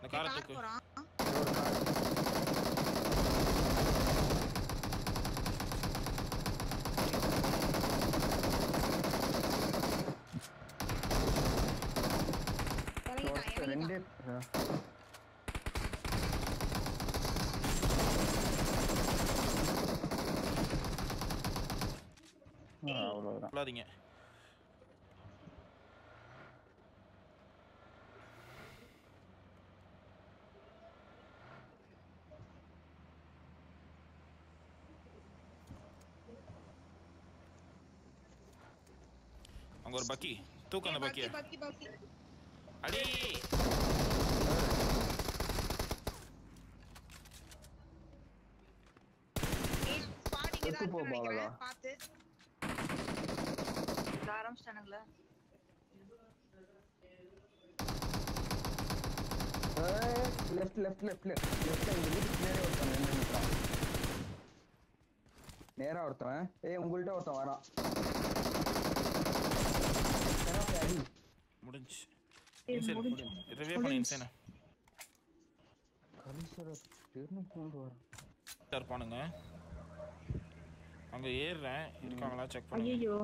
இந்த காரை கார் தூக்கு போறான் இறங்கிட்டான் ஒருத்தர் ரெண்டே இறங்கிட்டான் ஆ, அவ்வளவுதான் சொல்லாதீங்க அங்க ஒரு பக்கி தூக்கு அந்த பக்கி பக்கிய பக்கி பக்கி அடி ஏய், spot இங்க தான் எடுத்து போ, இருக்குன்னு நினைக்கிறேன். பாலகா. பார்த்து ஆரம்பிச்சிட்டானுங்களா left left left left left இந்த வீட்டுக்கு நேரே ஒருத்தன் நின்று நிற்கிறான் நேரா ஒருத்தன் ஏய் உங்கள்ட்ட ஒருத்தன் வரான் ஏன்னா, போய் அடி முடிஞ்சு இன்சைன் ரிவே பண்ண இன்சைன் கரிசர திரும்ப கொண்டு வரான் இருப்பானுங்க அங்க ஏறுறேன் இருக்காங்களா செக் பண்ணுங்க ஐயோ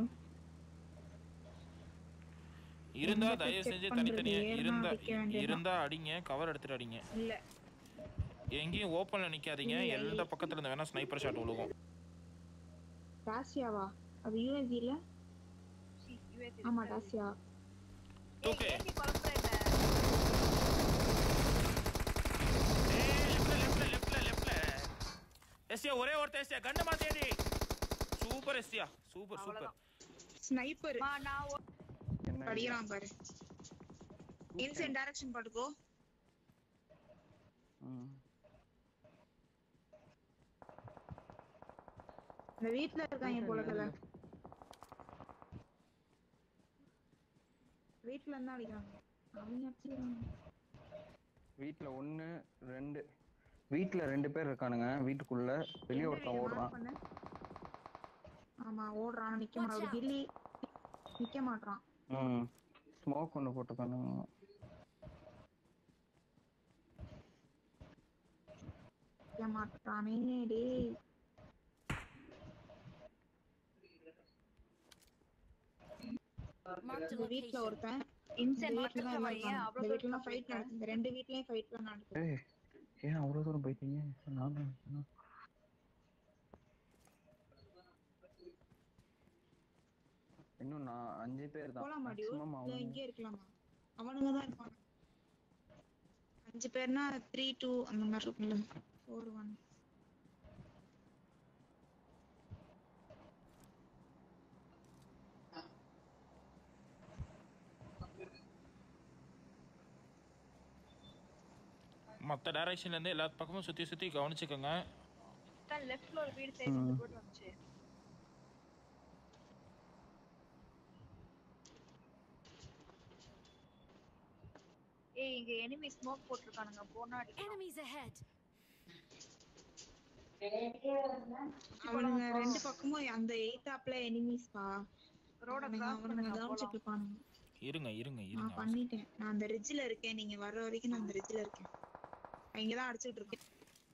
இருந்தா எங்க தயவு check செஞ்சு பண்றது? தனித்தனியா ஏறுனா இருந்தா அடிக்க வேண்டியதுதான். இருந்தா அடிங்க கவர் எடுத்துட்டு அடிங்க இல்ல எங்கேயும் ஓப்பன்ல நிக்காதீங்க எந்த பக்கத்துல இருந்து வேணா ஸ்னைப்பர் ஷாட் விழுகும் டாசியாவா அது யூஎஸ்சி இல்ல சி, UAC ஆமா இருக்கு. டாசியா ஏய், ஓகே ஏன் நீ குழப்புற இல்ல? லெஃப்ட்ல லெஃப்ட்ல லெஃப்ட்ல லெஃப்ட்ல எஸ்டியா ஒரே ஒருத்தர் எஸ்டியா கண்ணு மாத்தேடி சூப்பர் எஸ்டியா சூப்பர் சூப்பர் அவ்வளவுதான். ஸ்னைப்பர் மா, நான் ஒரு- என்ன அடிக்கிறான் பாரு இன்சைன் டைரக்ஷன் பாட்டுக்கோ ம். இந்த வீட்ல இருக்காங்க போல கதை வீட்ல இருந்தா அடிக்கிறாங்க அவங்க அடிச்சிருக்காங்க வீட்ல ஒண்ணு ரெண்டு வீட்ல ரெண்டு பேர் இருக்கானுங்க வீட்டுக்குள்ள வெளிய ஒருத்தன் என்ன ஓடுறான் mark பண்ணு? ஆமா ஓடுறான் நிக்க மாட்டான் ஒரு கில்லி நிக்க மாட்டான் ம் ஸ்மோக் ஒன்று போட்டுக்கானுங்க நிக்க மாட்டானே டேய் Marked a இந்த வீட்ல location. ஒருத்தன் Instant இந்த மட்டும் வீட்ல தான் பையன், இருக்காங்க. அவ்வளவு இந்த வீட்ல தூரம் ஃபைட் நடக்குது இந்த ரெண்டு வீட்லயும் ஃபைட் தான் நடக்குது ஏய் ஏன் அவ்வளவு தூரம் போயிட்டீங்க நான் தான் சொன்னேன். இன்னும் நான் அஞ்சு பேர் தான் போலாமா டியூ மேக்ஸிமம் இல்ல அவங்க இங்கே இருக்கலாமா அவனுங்க தான் இருப்பாங்க அஞ்சு பேர்னா த்ரீ டூ அந்த மாதிரி இருக்கும்ல ஃபோர் ஒன் மற்ற டைரக்ஷன்ல இருந்து எல்லா பக்கமும் சுத்தி சுத்தி கவனிச்சுக்கோங்க அக்கா, leftல ஒரு வீடு சைடு இந்த போட்டு வந்துச்சு ஏய் இங்க enemy ஸ்மோக் போட்டிருக்கானுங்க போனா அடிக்கலாம். Enemies ahead. அவனுங்க ரெண்டு பக்கமும் அந்த எய்தாப்ல எனிமீஸ் பா ரோட அவனுங்க கிராஸ் அவனுங்க பண்ணுங்க கவனிச்சுட்டு போலாம். இருப்பானுங்க இருங்க இருங்க நான் இருங்க பண்ணிட்டேன் நான் அந்த ரிட்ஜ்ல இருக்கேன் நீங்க வர்ற வரைக்கும் நான் அந்த ரிட்ஜ்ல இருக்கேன் இங்கதான் அடிச்சிட்டு இருக்கேன்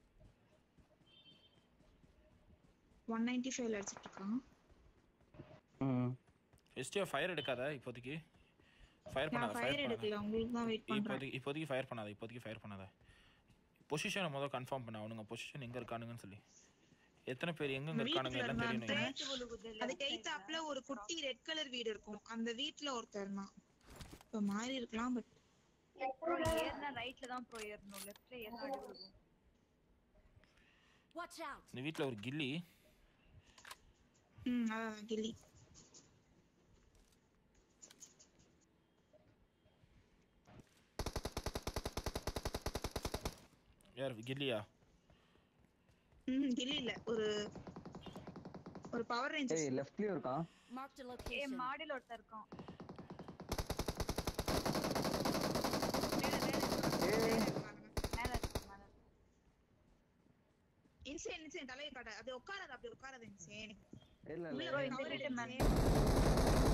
ஒன் நைன்டி ஃபைவ்ல அடிச்சிட்டு இருக்கான் ம் எஸ்டியா ஃபயர் எடுக்காத இப்போதைக்கு ஃபயர் நான் பண்ணாத ஃபயர் ஃபயர் பண்ணாத எடுக்கல உங்களுக்கு தான் வெயிட் பண்றேன் இப்போதைக்கு இப்போதைக்கு ஃபயர் பண்ணாத இப்போதைக்கு ஃபயர் பண்ணாத பொசிஷனை முதல்ல கன்ஃபார்ம் பண்ண அவனுங்க பொசிஷன் எங்க இருக்கானுங்கன்னு சொல்லி எத்தனை பேர் எங்க இந்த இருக்கானுங்க வீட்டுக்குள்ள எல்லாம் இருந்தான் தெரியணும் நேத்து விழுகுது அதுக்கு எய்தாப்ல ஒரு குட்டி ரெட் கலர் வீடு இருக்கும் அந்த வீட்ல ஒருத்தர் தான் இப்ப மாறி இருக்கலாம் பட் ப்ரோ ஏறினா ரைட்ல தான் ப்ரோ ஏறணும் லெஃப்ட்ல ஏறினா அடி விழுகும் Watch out. இந்த வீட்டில் ஒரு கில்லி ம் அதான் கில்லி யார் கில்லியா ம் கில்லி இல்ல ஒரு ஒரு பவர் ரேஞ்சர் ஏய் லெஃப்ட்லயும் இருக்கான் Marked a ஏ location. மாடியில ஒருத்தர் இருக்கான் மேல மேல ஏய் மேல இருக்கு மேல இருக்கு. இன்சேன் இன்சேன் தலையை காட்ட அது உட்காராது அப்படி உட்காராது இன்சேன் இல்ல உள்ள இல்ல போய் இந்த cover வீட்டு மேல.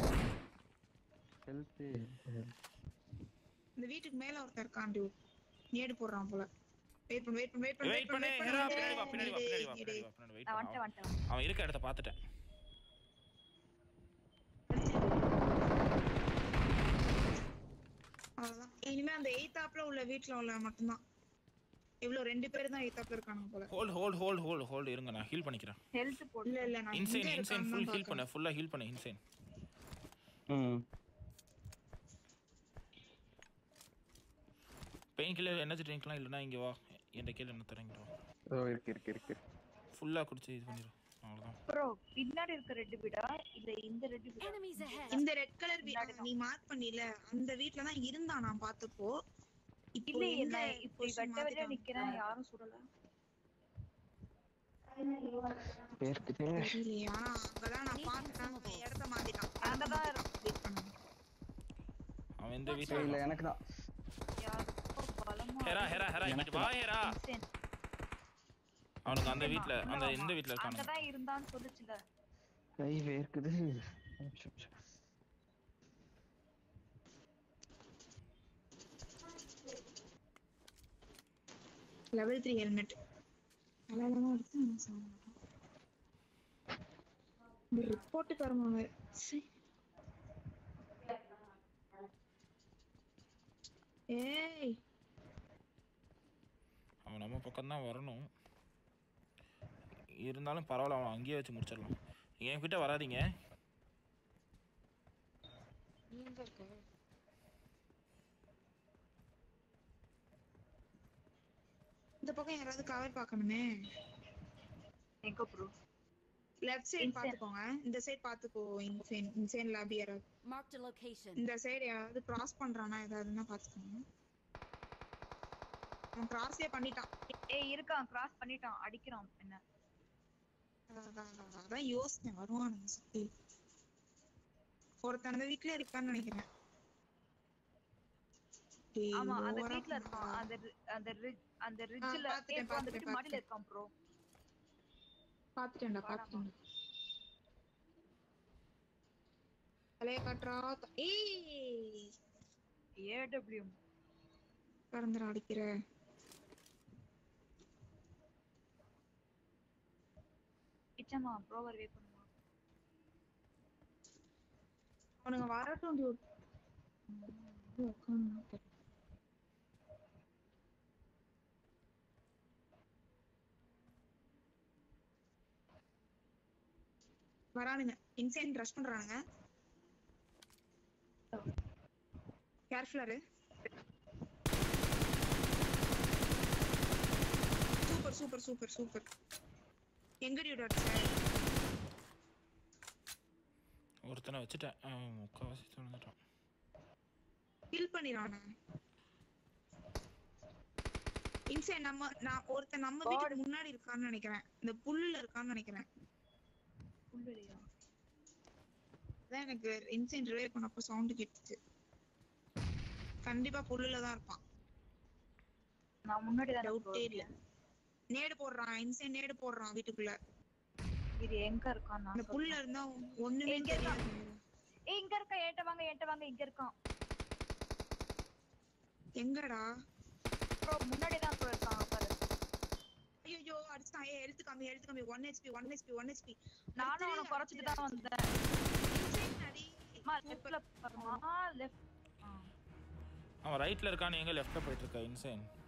ஹெல்த் இந்த வீட்டுக்கு மேல ஒருத்தர் இருக்கான் டியூ நேடு போடுறான் போல வெயிட் பண்ணு வெயிட் பண்ணு வெயிட் பண்ணு வெயிட் பண்ணு ஹெரா பின்னாடி வா பின்னாடி வா பின்னாடி வா நேடு. பின்னாடி வா பின்னாடி வெயிட் நான் பண்ணு வந்துட்டேன் வந்துட்டேன் அவன் இருக்க இடத்த பார்த்துட்டேன் அவ்வளவுதான் இனிமே அந்த எய்தாப்ல உள்ள வீட்ல உள்ள மட்டும்தான் இவ்வளவு ரெண்டு பேர் தான் எய்தாப்ல இருக்கானுங்க போல hold hold hold hold hold இருங்க நான் ஹீல் பண்ணிக்கிறேன் ஹெல்த் போடு இல்ல இல்ல நான் இன்சைன் இங்க இன்சைன் இருக்கான்னு ஃபுல் தான் ஹீல் பண்ணு ஃபுல்லா ஹீல் பண்ணு இன்சைன் ம் பெயின் கில்லர் எனர்ஜி ட்ரிங்க்லாம் இல்லைனா இங்கே வா என்கிட்ட கீழே என்ன தரேன் இங்க வா இதோ இருக்கு இருக்கு இருக்கு ஃபுல்லாக குடிச்சு இது பண்ணிடும் அவ்வளோதான் ப்ரோ பின்னாடி இருக்க ரெட் வீடா இல்ல இந்த ரெட் வீடா Enemies ahead. இந்த ரெட் கலர் முன்னாடி நீ மார்க் பண்ணில அந்த வீட்ல தான் இருந்தான் நான் பார்த்தப்போ இப்போ இல்ல எங்க நான் இப்படி position வெட்ட வெட்ட மாத்திட்டான்? நிக்கிறேன் யாரும் சுடல பேருக்கு தெரியலையே ஆனா அங்கதான் நான் பார்த்தேன் இடத்த மாத்திட்டான் அங்கதான் வெயிட் பண்ணுங்க அவன் எந்த வீட்டில் இல்ல எனக்கு தான் யாரும் பலமா ஹெரா ஹெரா ஹெரா இங்கிட்டு வா ஹெரா insane. அவனுக்கு அந்த வீட்டில் அந்த ஆமா. எந்த வீட்டில் இருக்கானுங்க அங்கதான் இருந்தான்னு சொல்லுச்சுல கை வேர்க்குது நிமிஷம், நிமிஷம். லெவல் த்ரீ ஹெல்மெட் நல்லா எடுத்து நான் சாக மாட்டேன் இந்த ரிப்போர்ட் தருவாங்க சீ. ஏய் அவன் நம்ம பக்கம் தான் வரணும் இருந்தாலும் பரவாயில்ல அவன் அங்கேயே வச்சு முடிச்சிடலாம் என்கிட்ட வராதீங்க நீ எங்க இருக்க இந்த பக்கம் யாராவது கவர் பார்க்கணுமே எங்க ப்ரோ லெஃப்ட் சைடு Insane. பாத்துக்கோங்க இந்த சைடு பாத்துக்கோ இன்சேன் இன்சேன் லாபி யாராவது Marked a location. இந்த சைடு யாராவது கிராஸ் பண்றானா ஏதாவதுன்னா பாத்துக்கோங்க அவன் கிராஸே பண்ணிட்டான் ஏய் இருக்கான் கிராஸ் பண்ணிட்டான் அடிக்கிறான் என்ன அதான், அதான், அதான், அதான் யோசிச்சேன் வருவானுங்க சுத்தி ஒருத்தன் அந்த வீட்ல இருக்கான்னு நினைக்கிறேன் டேய், ஆமா அந்த over ஆ வீட்ல இருக்கான் பண்ணாத. அந்த ri- அந்த ridge அந்த ரிட்ஜ்ல பாத்துட்டேன், அந்த பாத்துட்டேன், வீட்டு மாடியில பாத்துட்டேன். இருக்கான் ப்ரோ பாத்துட்டேன்டா வாடாமா. பாத்துட்டேன்டா தலைய காட்டுறா த- ஏய் ஏடபிள்யூ பறந்துடா அடிக்கிற கிச்சமா ப்ரோவர் வே பண்ணுமா அவனுங்க வரட்டும் dude. இது உட்கார்ந்து தெரியல. வரானுங்க இன்சைன் ரஷ் பண்றானுங்க கேர்ஃபுல்லா இரு சூப்பர் சூப்பர் சூப்பர் சூப்பர் எங்க டியூட் அடிச்ச ஒருத்தனை வச்சுட்டேன் அவன் முக்கால்வாசி தொலைஞ்சிட்டான் கில் பண்ணிடுறானே இன்சைன் நம்ம நான் ஒருத்தன் நம்ம வீட்டுக்கு முன்னாடி இருக்கான்னு நினைக்கிறேன் இந்த புல்லுல இருக்கான்னு நினைக்கிறேன் புல்வெளியா அதான் எனக்கு இன்சைன் ரிவைவ் பண்ணப்போ சவுண்ட் கேட்டுச்சு கண்டிப்பா புல்லுல தான் இருப்பான் நான் முன்னாடி தான் டவுட்டே இல்ல நேடு போடுறான் இன்சைன் நேடு போடுறான் வீட்டுக்குள்ள இது எங்க இருக்கான் அந்த நான் புல்ல இருந்தா ஒண்ணுமே எங்க இருக்கான்? தெரியாது ஏய் இங்க இருக்கான் ஏன்ட்ட வாங்க ஏன்ட்ட வாங்க இங்க இருக்கான் எங்கடா ப்ரோ முன்னாடி தான் ப்ரோ இருக்கான் பாரு ஐயோ அடிச்சான் ஏ ஹெல்த் கம்மி ஹெல்த் கம்மி one HP one HP one HP நானும் அவனை குறைச்சிட்டு தான் வந்தேன் அம்மா லெஃப்ட்ல பாருமா லெஃப்ட் அவன் ரைட்டில் இருக்கான்னு எங்கே லெஃப்ட்டில் போயிட்டு இருக்கா இன்சைன்